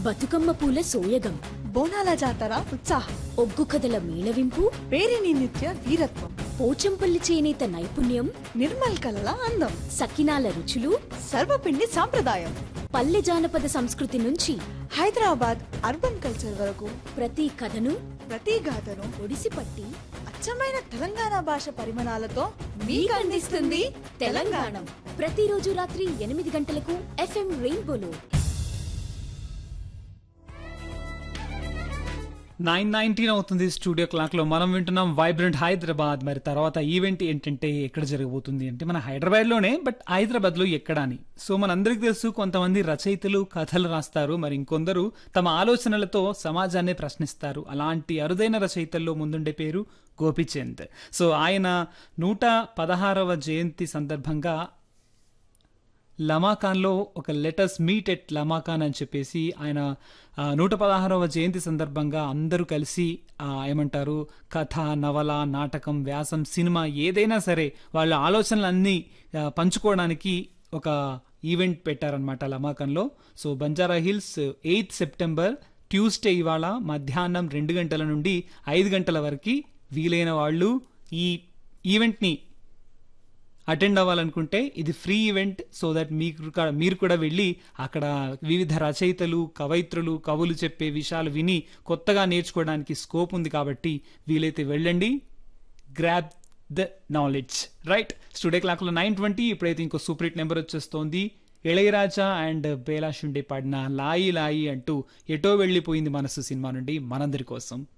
బతుకమ్మ పూల సోయగం బోనాల జాతర ఉత్సాహం ఒగ్గు కథల మేళవింపు పేరిని నిత్య వీరత్వం పోచంపల్లి చేనేత నైపుణ్యం నిర్మల్ కలల అందం సకినాల రుచులు సర్వపిండి సాంప్రదాయం పల్లె జానపద సంస్కృతి నుంచి హైదరాబాద్ అర్బన్ కల్చర్ వరకు ప్రతి కథను ప్రతి గాథను ఒడిసిపట్టి అచ్చమైన తెలంగాణ భాష పరిమాణాలతో మీకు అందిస్తుంది తెలంగాణ ప్రతిరోజు రాత్రి ఎనిమిది గంటలకు ఎఫ్ఎం రెయిన్బోలో నైన్ నైన్టీన్ అవుతుంది స్టూడియో క్లాక్ లో మనం వింటున్నాం వైబ్రెంట్ హైదరాబాద్ మరి తర్వాత ఈవెంట్ ఏంటంటే ఎక్కడ జరగబోతుంది అంటే మన హైదరాబాద్ లోనే బట్ హైదరాబాద్ లో ఎక్కడ అని సో మనందరికీ తెలుసు కొంతమంది రచయితలు కథలు రాస్తారు మరి ఇంకొందరు తమ ఆలోచనలతో సమాజాన్ని ప్రశ్నిస్తారు అలాంటి అరుదైన రచయితల్లో ముందుండే పేరు గోపిచంద్ సో ఆయన నూట పదహారవ జయంతి సందర్భంగా లమాకాన్లో ఒక లెటర్స్ మీట్ ఎట్ లమాకాన్ అని చెప్పేసి ఆయన ఆ, నూట పదహారవ జయంతి సందర్భంగా అందరూ కలిసి ఆ, ఏమంటారు కథ నవల నాటకం వ్యాసం సినిమా ఏదైనా సరే వాళ్ళ ఆలోచనలన్నీ ఆ, పంచుకోవడానికి ఒక ఈవెంట్ పెట్టారనమాట లమాకంలో so Banjara Hills eighth September Tuesday ఇవాళ మధ్యాహ్నం రెండు గంటల నుండి ఐదు గంటల వరకు వీలైన వాళ్ళు ఈ ఈవెంట్ని అటెండ్ అవ్వాలనుకుంటే ఇది ఫ్రీ ఈవెంట్ సో దట్ మీకు కా- మీరు కూడా వెళ్ళి అక్కడ వివిధ రచయితలు కవయిత్రులు కవులు చెప్పే విషయాలు విని కొత్తగా నేర్చుకోవడానికి స్కోప్ ఉంది కాబట్టి వీలైతే వెళ్ళండి grab the knowledge right studio క్లాక్లో నైన్ ట్వంటీ ఇప్పుడైతే ఇంకో సూపర్ హిట్ నెంబర్ వచ్చేస్తోంది ఇళయరాజా అండ్ బేలా షుండే పాడిన లాయి లాయి అంటూ ఎటో వెళ్ళిపోయింది మనసు సినిమా నుండి మనందరి కోసం